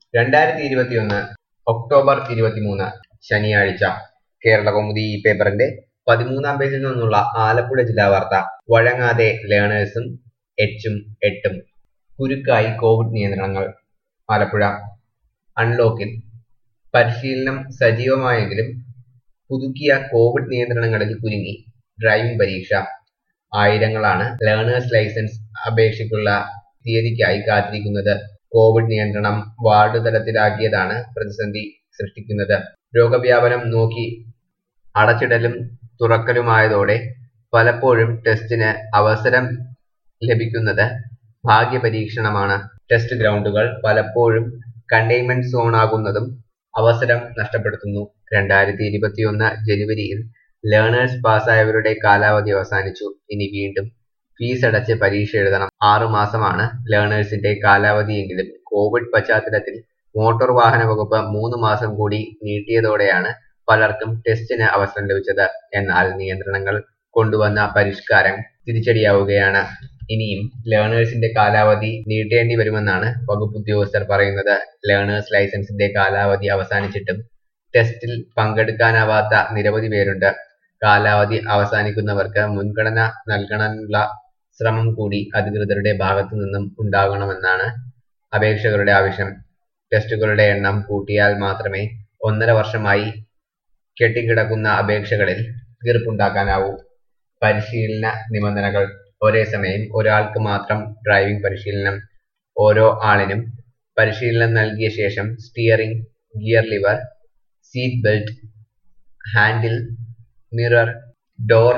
രണ്ടായിരത്തി ഇരുപത്തിയൊന്ന് ഒക്ടോബർ ഇരുപത്തിമൂന്ന് ശനിയാഴ്ച കേരളകൗമുദി ഈ പേപ്പറിന്റെ പതിമൂന്നാം പേജിൽ നിന്നുള്ള ആലപ്പുഴ ജില്ലാ വാർത്ത വഴങ്ങാതെ ലേണേഴ്സും എച്ചും എട്ടും കുരുക്കായി കോവിഡ് നിയന്ത്രണങ്ങൾ ആലപ്പുഴ അൺലോക്കിൽ പരിശീലനം സജീവമായെങ്കിലും പുതുക്കിയ കോവിഡ് നിയന്ത്രണങ്ങളിൽ കുരുങ്ങി ഡ്രൈവിംഗ് പരീക്ഷ ആയിരങ്ങളാണ് ലേണേഴ്സ് ലൈസൻസ് അപേക്ഷയ്ക്കുള്ള തീയതിക്കായി കാത്തിരിക്കുന്നത് കോവിഡ് നിയന്ത്രണം വാർഡ് തലത്തിലാക്കിയതാണ് പ്രതിസന്ധി സൃഷ്ടിക്കുന്നത് രോഗവ്യാപനം നോക്കി അടച്ചിടലും തുറക്കലുമായതോടെ പലപ്പോഴും ടെസ്റ്റിന് അവസരം ലഭിക്കുന്നത് ഭാഗ്യപരീക്ഷണമാണ് ടെസ്റ്റ് ഗ്രൗണ്ടുകൾ പലപ്പോഴും കണ്ടെയ്ൻമെന്റ് സോണാകുന്നതും അവസരം നഷ്ടപ്പെടുത്തുന്നു രണ്ടായിരത്തി ഇരുപത്തിയൊന്ന് ജനുവരിയിൽ ലേണേഴ്സ് പാസ്സായവരുടെ കാലാവധി അവസാനിച്ചു ഇനി വീണ്ടും ഫീസ് അടച്ച് പരീക്ഷ എഴുതണം ആറു മാസമാണ് ലേണേഴ്സിന്റെ കാലാവധിയെങ്കിലും കോവിഡ് പശ്ചാത്തലത്തിൽ മോട്ടോർ വാഹന വകുപ്പ് മൂന്ന് മാസം കൂടി നീട്ടിയതോടെയാണ് പലർക്കും ടെസ്റ്റിന് അവസരം ലഭിച്ചത് എന്നാൽ നിയന്ത്രണങ്ങൾ കൊണ്ടുവന്ന പരിഷ്കാരം തിരിച്ചടിയാവുകയാണ് ഇനിയും ലേണേഴ്സിന്റെ കാലാവധി നീട്ടേണ്ടി വരുമെന്നാണ് വകുപ്പ് ഉദ്യോഗസ്ഥർ പറയുന്നത് ലേണേഴ്സ് ലൈസൻസിന്റെ കാലാവധി അവസാനിച്ചിട്ടും ടെസ്റ്റിൽ പങ്കെടുക്കാനാവാത്ത നിരവധി പേരുണ്ട് കാലാവധി അവസാനിക്കുന്നവർക്ക് മുൻഗണന നൽകണമെന്നുള്ള ശ്രമം കൂടി അധികൃതരുടെ ഭാഗത്തു നിന്നും ഉണ്ടാകണമെന്നാണ് അപേക്ഷകരുടെ ആവശ്യം ടെസ്റ്റുകളുടെ എണ്ണം കൂട്ടിയാൽ മാത്രമേ ഒന്നര വർഷമായി കെട്ടിക്കിടക്കുന്ന അപേക്ഷകളിൽ തീർപ്പുണ്ടാക്കാനാവൂ പരിശീലന നിബന്ധനകൾ ഒരേ സമയം ഒരാൾക്ക് മാത്രം ഡ്രൈവിംഗ് പരിശീലനം ഓരോ ആളിനും പരിശീലനം നൽകിയ ശേഷം steering gear lever seat belt handle mirror door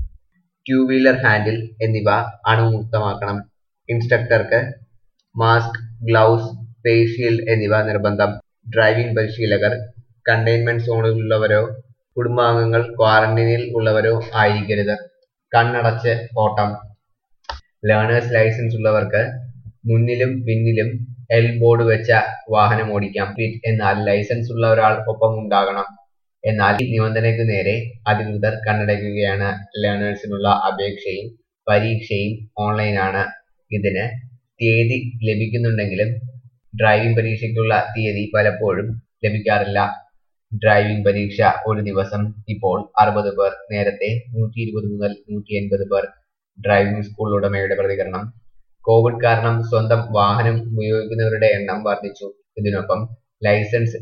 two wheeler handle എന്നിവ അണുമുക്തമാക്കണം ഇൻസ്ട്രക്ടർക്ക് മാസ്ക് ഗ്ലൗസ് ഫേസ് ഷീൽഡ് എന്നിവ നിർബന്ധം ഡ്രൈവിംഗ് പരിശീലകർ കണ്ടെയ്ൻമെന്റ് സോണിലുള്ളവരോ കുടുംബാംഗങ്ങൾ ക്വാറന്റൈനിൽ ഉള്ളവരോ ആയിരിക്കരുത് കണ്ണടച്ച് ഓട്ടം ലേണേഴ്സ് ലൈസൻസ് ഉള്ളവർക്ക് മുന്നിലും പിന്നിലും എൽ ബോർഡ് വെച്ച വാഹനം ഓടിക്കാം എന്നാൽ ലൈസൻസ് ഉള്ള ഒരാൾ ഒപ്പം ഉണ്ടാകണം എന്നാൽ ഈ നിബന്ധനയ്ക്ക് നേരെ അധികൃതർ കണ്ണടയ്ക്കുകയാണ് ലേണേഴ്സിനുള്ള അപേക്ഷയും പരീക്ഷയും ഓൺലൈനാണ് ഇതിന് തീയതി ലഭിക്കുന്നുണ്ടെങ്കിലും ഡ്രൈവിംഗ് പരീക്ഷയ്ക്കുള്ള തീയതി പലപ്പോഴും ലഭിക്കാറില്ല ഡ്രൈവിംഗ് പരീക്ഷ ഒരു ദിവസം ഇപ്പോൾ അറുപത് പേർ നേരത്തെ നൂറ്റി ഇരുപത് മുതൽ നൂറ്റി എൺപത് പേർ ഡ്രൈവിംഗ് സ്കൂൾ ഉടമയുടെ പ്രതികരണം കോവിഡ് കാരണം സ്വന്തം വാഹനം ഉപയോഗിക്കുന്നവരുടെ എണ്ണം വർദ്ധിച്ചു ഇതിനൊപ്പം ലൈസൻസ്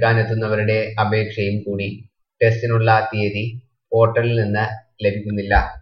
എടുക്കാനെത്തുന്നവരുടെ അപേക്ഷയും കൂടി ടെസ്റ്റിനുള്ള തീയതി പോർട്ടലിൽ നിന്ന് ലഭിക്കുന്നില്ല